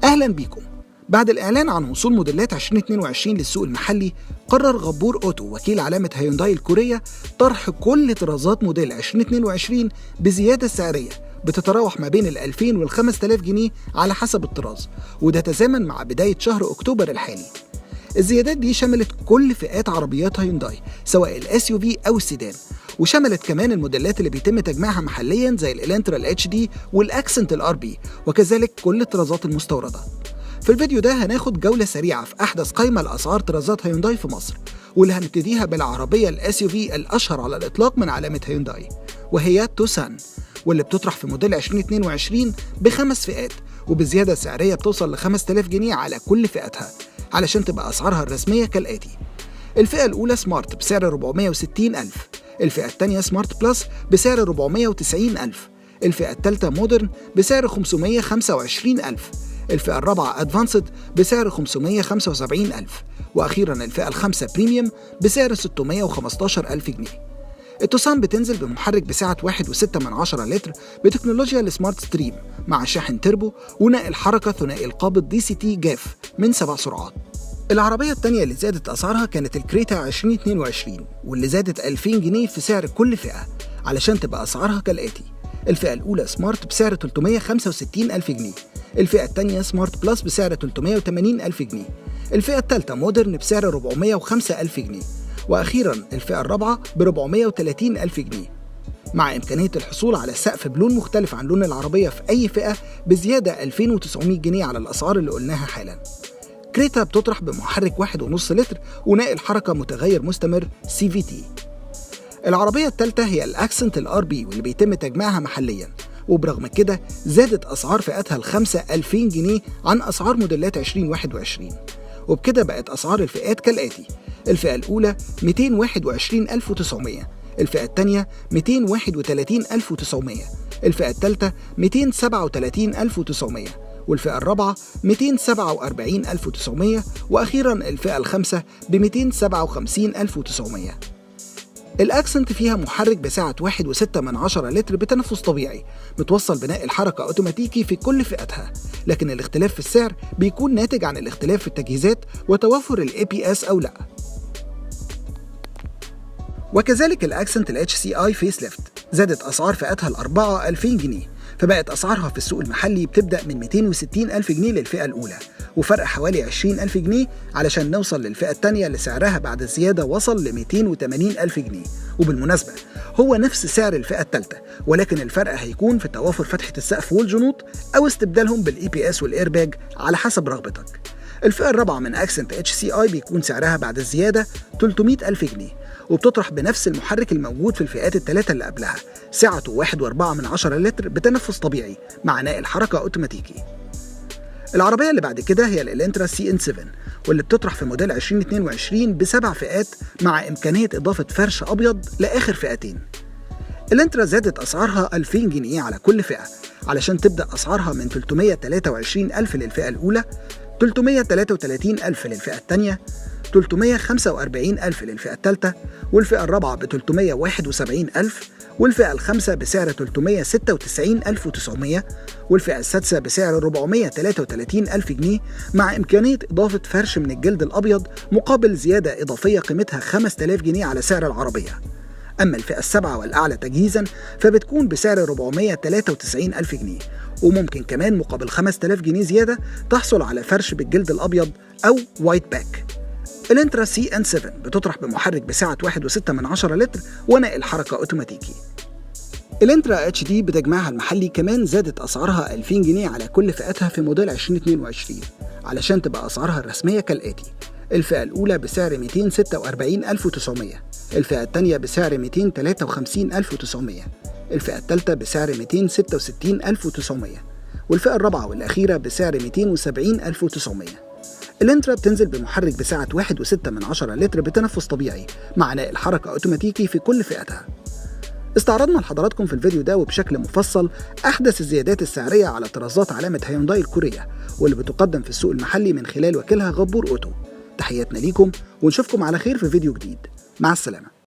أهلا بيكم بعد الإعلان عن وصول موديلات 2022 للسوق المحلي قرر غبور أوتو وكيل علامة هيونداي الكورية طرح كل طرازات موديل 2022 بزيادة سعرية بتتراوح ما بين ال 2000 وال 5000 جنيه على حسب الطراز وده تزامن مع بداية شهر أكتوبر الحالي الزيادات دي شملت كل فئات عربيات هيونداي سواء الاس يو في او السيدان وشملت كمان الموديلات اللي بيتم تجميعها محليا زي الالانترا الاتش دي والاكسنت الار بي وكذلك كل الطرازات المستورده في الفيديو ده هناخد جولة سريعة في أحدث قائمة لأسعار طرازات هيونداي في مصر واللي هنبتديها بالعربية الاس يو في الأشهر على الإطلاق من علامة هيونداي وهي توسان واللي بتطرح في موديل 2022 بخمس فئات وبزيادة سعرية بتوصل ل 5000 جنيه على كل فئاتها علشان تبقى أسعارها الرسمية كالآتي الفئة الأولى سمارت بسعر 460 ألف الفئة الثانية سمارت بلس بسعر 490 ألف الفئة الثالثة مودرن بسعر 525 ألف الفئة الرابعة أدفانسد بسعر 575 ألف وأخيرا الفئة الخامسة بريميوم بسعر 615 ألف جنيه التوسان بتنزل بمحرك بسعة 1.6 من عشرة لتر بتكنولوجيا السمارت ستريم مع شاحن تربو ونقل حركة ثنائي القابض دي سي تي جاف من سبع سرعات العربية التانية اللي زادت أسعارها كانت الكريتا 2022 واللي زادت 2000 جنيه في سعر كل فئة علشان تبقى أسعارها كالآتي الفئة الأولى سمارت بسعر 365 ألف جنيه الفئة الثانية سمارت بلس بسعر 380 ألف جنيه الفئة الثالثة مودرن بسعر 405 ألف جنيه وأخيرا الفئة الرابعة ب 430 ألف جنيه مع إمكانية الحصول على سقف بلون مختلف عن لون العربية في أي فئة بزيادة 2900 جنيه على الأسعار اللي قلناها حالا كريتا بتطرح بمحرك 1.5 لتر وناقل حركة متغير مستمر سي في تي العربية الثالثة هي الأكسنت الار بي واللي بيتم تجميعها محليا وبرغم كده زادت أسعار فئاتها الخمسة 2000 جنيه عن أسعار موديلات 2021 وبكده بقت أسعار الفئات كالآتي الفئة الأولى 221900 الفئة الثانية 231900 الفئة الثالثة 237900 والفئة الرابعة 247900 وأخيرا الفئة الخامسة ب 257900 الأكسنت فيها محرك بسعة 1.6 من عشرة لتر بتنفس طبيعي متوصل بنقل حركة أوتوماتيكي في كل فئاتها لكن الاختلاف في السعر بيكون ناتج عن الاختلاف في التجهيزات وتوفر ال APS أو لأ وكذلك الأكسنت ال HCI فيس ليفت زادت أسعار فئاتها الأربعة 2000 جنيه فبقت أسعارها في السوق المحلي بتبدأ من 260 ألف جنيه للفئة الأولى وفرق حوالي 20 ألف جنيه علشان نوصل للفئة الثانية اللي سعرها بعد الزيادة وصل ل 280 ألف جنيه وبالمناسبة هو نفس سعر الفئة الثالثة ولكن الفرق هيكون في توافر فتحة السقف والجنوط أو استبدالهم بالاي بي اس والايرباج على حسب رغبتك الفئة الرابعة من أكسنت اتش سي اي بيكون سعرها بعد الزيادة 300 ألف جنيه وبتطرح بنفس المحرك الموجود في الفئات الثلاثة اللي قبلها سعته 1.4 من عشرة لتر بتنفس طبيعي مع نقل حركة أوتوماتيكي العربية اللي بعد كده هي الإلنترا سي ان 7 واللي بتطرح في موديل 2022 بسبع فئات مع إمكانية إضافة فرش أبيض لآخر فئتين الانترا زادت أسعارها 2000 جنيه على كل فئة علشان تبدأ أسعارها من 323 ألف للفئة الأولى 333 ألف للفئة الثانية 345 ألف للفئة الثالثة والفئة الرابعة ب 371 ألف والفئة الخامسة بسعر 396 ألف و900 والفئة السادسة بسعر 433 ألف جنيه مع إمكانية إضافة فرش من الجلد الأبيض مقابل زيادة إضافية قيمتها 5000 جنيه على سعر العربية أما الفئة السابعة والأعلى تجهيزا فبتكون بسعر 493 ألف جنيه وممكن كمان مقابل 5000 جنيه زيادة تحصل على فرش بالجلد الأبيض أو وايت باك الانترا سي ان 7 بتطرح بمحرك بسعة 1.6 من عشرة لتر ونقل حركة اوتوماتيكي الانترا اتش دي بتجمعها المحلي كمان زادت اسعارها 2000 جنيه على كل فئاتها في موديل 2022 علشان تبقى اسعارها الرسميه كالاتي الفئة الأولى بسعر 246900 الفئة الثانية بسعر 253900 الفئة الثالثة بسعر 266900 والفئة الرابعة والأخيرة بسعر 270900 الانترا بتنزل بمحرك بسعة 1.6 من عشرة لتر بتنفس طبيعي مع نقل حركة أوتوماتيكي في كل فئتها استعرضنا لحضراتكم في الفيديو ده وبشكل مفصل أحدث الزيادات السعرية على طرازات علامة هيونداي الكورية واللي بتقدم في السوق المحلي من خلال وكيلها غبور أوتو تحياتنا ليكم ونشوفكم على خير في فيديو جديد مع السلامة